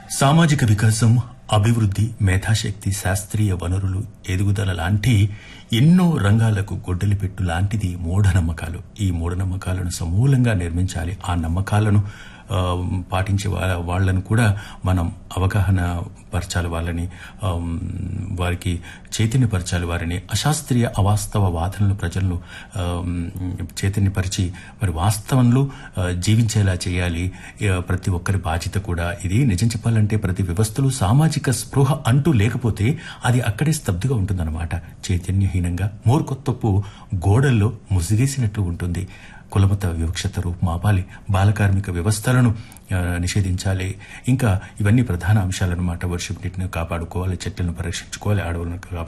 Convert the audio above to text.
సామాజిక వికాసం అభివృద్ధి మేధాశక్తి శాస్త్రీయ వనరులు ఎదుగుదల లాంటి ఎన్నో రంగాలకు గొడ్డలిపెట్టు లాంటిది మూఢనమ్మకాలు ఈ మూఢనమ్మకాలను సమూలంగా నిర్మించాలి ఆ నమ్మకాలను ఆ, పాటించే వా- వాళ్ళను కూడా మనం అవగాహన పరచాలి వాళ్ళని ఆమ్, వారికి చైతన్యపరచాలి వారిని అశాస్త్రీయ అవాస్తవ వాదనలు ప్రజలను ఆమ్, చైతన్యపరిచి మరి వాస్తవంలో ఆ, జీవించేలా చేయాలి ఆ, ప్రతి ఒక్కరి బాధ్యత కూడా ఇది నిజం చెప్పాలంటే ప్రతి వ్యవస్థలో సామాజిక స్పృహ అంటూ లేకపోతే అది అక్కడే స్తబ్దుగా ఉంటుందన్నమాట చైతన్యహీనంగా మూర్ఖత్వపు గోడల్లో ముసిగేసినట్లు ఉంటుంది కులమత వివక్షత రూపుమాపాలి బాలకార్మిక వ్యవస్థలను ఆ, నిషేధించాలి ఇంకా ఇవన్నీ ప్రధాన అంశాలన్నమాట వర్షపు నీటిని కాపాడుకోవాలి చెట్లను పరిరక్షించుకోవాలి అడవులను